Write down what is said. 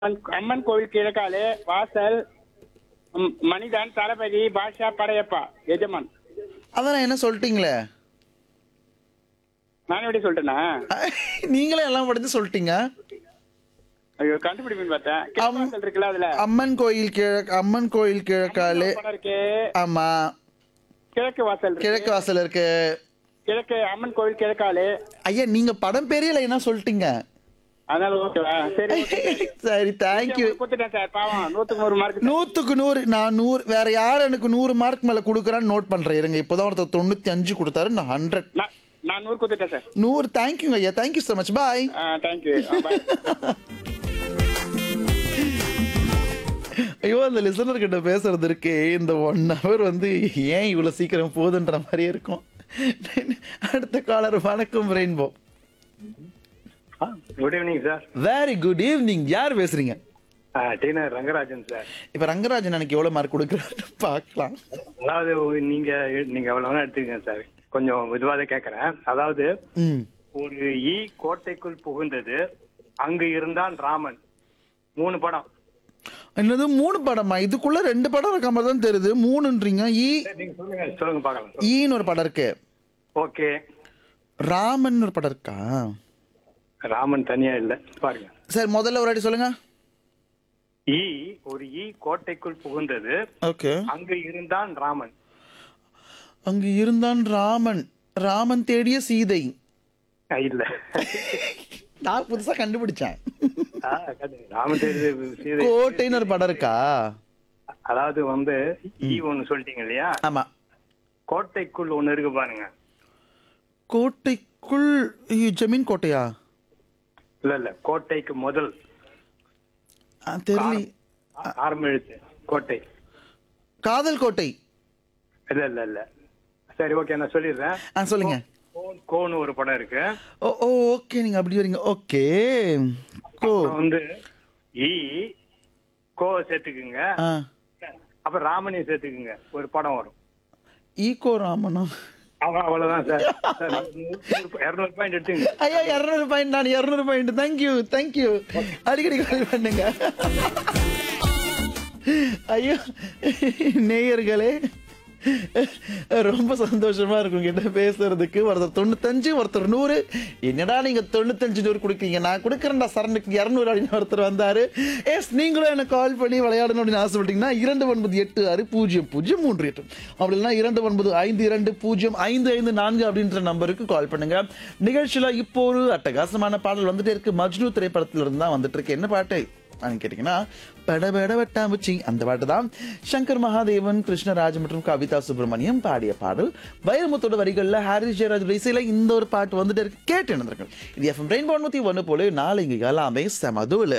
அம்மன் அம்மன் கோவில் கிழக்காலே வாசல் ம், மனிதன் தளபதி பாஷா படையப்பா எஜமான் அதான் நான் என்ன சொல்லிட்டீங்களே நான் எப்படி சொல்லிட்டேனா நீங்களே எல்லாம் படிச்சு சொல்லிட்டீங்க ஐயோ கண்டுபிடிப்புன்னு பார்த்தேன் கிழக்கு வாசல் இருக்குல்ல அதுல அம்மன் கோயில் கிழக்கு அம்மன் கோயில் கிழக்காலே படம் இருக்கு ஆமா கிழக்கு வாசல் இருக்கு. கிழக்கு வாசல் இருக்கு கிழக்கு அம்மன் கோவில் கிழக்காலே ஐயா நீங்க படம் பேரே இல்லை என்ன சொல்லிட்டீங்க அதனால ஓகேவா சரி okay. சரி தேங்க்யூ கொடுத்துட்டேன் சார் பாவம் நூத்துக்கு நூறு மார்க் நூத்துக்கு நூறு நான் நூறு வேற யார் எனக்கு நூறு மார்க் மேல கொடுக்குறான்னு நோட் பண்றேன் இருங்க இப்போதான் ஒருத்தர் தொண்ணூத்தி அஞ்சு கொடுத்தாரு நான் ஹண்ட்ரட் நான் நான் நூறு கொடுத்துட்டேன் சார் நூறு தேங்க்யூங்க ஐயா thank you so much bye thank you bye ஐயோ அந்த லிசனர் கிட்ட பேசுறது இருக்கே இந்த ஒன் ஹவர் வந்து ஏன் இவ்வளவு சீக்கிரம் போகுதுன்ற மாதிரியே இருக்கும் அடுத்த காலர் வணக்கம் Rainbow good evening sir very good evening யார் பேசுறீங்க டீனர் ரங்கராஜன் சார் இப்ப ரங்கராஜன் எனக்கு எவ்வளவு மார்க் கொடுக்குறாரு பார்க்கலாம் அதாவது நீங்க நீங்க எவ்வளவு எடுத்துக்கங்க சார் கொஞ்சம் மெதுவாக கேட்கறேன் அதாவது ம் ஒரு ஈ கோட்டைக்குள் புகுந்தது அங்கு இருந்தான் ராமன் மூணு படம் என்னது மூணு படமா இதுக்குள்ள ரெண்டு படம் இருக்க மாதிரி தான் தெரியுது மூணுன்றீங்க ஈ சரி, நீங்க சொல்லுங்க சொல்லுங்க பார்க்கலாம் ஈன்னு ஒரு படம் இருக்கு ஓகே ராமன் ஒரு படம் இருக்கா ராமன் தனியா இல்ல பாருங்க சரி முதல்ல ஒரு வாட்டி சொல்லுங்க ஈ ஒரு ஈ கோட்டைக்குள் புகுந்தது ஓகே அங்கு இருந்தான் ராமன் அங்கு இருந்தான் ராமன் ராமன் தேடிய சீதை ஆ, இல்ல நான் புதுசா கண்டுபிடிச்சேன் ஆ, கண்டு- ராமன் தெரியுது சீதை. கோட்டைன்னு ஒரு படம் இருக்கா அதாவது வந்து ஈ ஒண்ணு சொல்லிட்டீங்க இல்லையா ஆமா கோட்டைக்குள் ஒண்ணு இருக்கு பாருங்க கோட்டைக்குள் ஐயோ, ஜமீன் கோட்டையா இல்ல இல்ல கோட்டைக்கு முதல் ஆ, தெரியல ஆரம்ப எழுத்து கோட்டை காதல் கோட்டை இல்ல இல்ல இல்ல சரி ஓகே நான் சொல்லிடுறேன் ஆ சொல்லுங்க கோன் கோன்னு ஒரு படம் இருக்கு ஓ ஓ ஓகே நீங்க அப்படி வரீங்க ஓகே கோ அப்புறம் வந்து ஈ கோ சேர்த்துக்குங்க ஆ அப்புறம் ராமனையும் சேர்த்துக்குங்க ஒரு படம் வரும் ஈகோ ராமனா அவ- அவ்வளவுதான் சார் சார், இருநூறு பாயிண்ட் எடுத்துங்க ஐயா இரநூறு பாயிண்ட் நான் இரநூறு பாயிண்ட் தேங்க்யூ தேங்க்யூ அடிக்கடி கால் பண்ணுங்க ஐயோ நேயர்களே ரொம்ப சந்தோஷமா இருக்கும் கிட்ட பேசுறதுக்கு ஒருத்தர் தொண்ணூத்தஞ்சு ஒருத்தர் நூறு என்னடா நீங்க தொண்ணூத்தஞ்சு நூறு கொடுக்கீங்க நான் கொடுக்குறேன்டா சரணுக்கு இரநூறு அப்படின்னு ஒருத்தர் வந்தாரு எஸ் நீங்களும் எனக்கு கால் பண்ணி விளையாடணும் அப்படின்னு ஆசைப்பட்டீங்கன்னா இரண்டு ஒன்பது எட்டு ஆறு பூஜ்ஜியம் பூஜ்ஜியம் மூன்று எட்டு அப்படி இல்லைன்னா இரண்டு ஒன்பது ஐந்து இரண்டு பூஜ்ஜியம் ஐந்து ஐந்து நான்கு அப்படின்ற நம்பருக்கு கால் பண்ணுங்க நிகழ்ச்சியில இப்போ ஒரு அட்டகாசமான பாடல் வந்துட்டே இருக்கு மஜ்னு திரைப்படத்துல இருந்து தான் வந்துட்டு இருக்கு என்ன பாட்டு அப்படின்னு கேட்டீங்கன்னா படபட வட்டாம்பூச்சி அந்த பாட்டு தான் சங்கர் மகாதேவன் கிருஷ்ணராஜ் மற்றும் கவிதா சுப்பிரமணியம் பாடிய பாடல் வைரமுத்தோட வரிகள்ல ஹாரிஸ் ஜெயராஜ் இசையில இந்த ஒரு பாட்டு வந்துட்டு இருக்கு கேட்டு நடந்திருக்கு இது எஃப்எம் ரெயின்போ நூத்தி ஒன்று போல நாளைங்க எல்லாமே செமதுல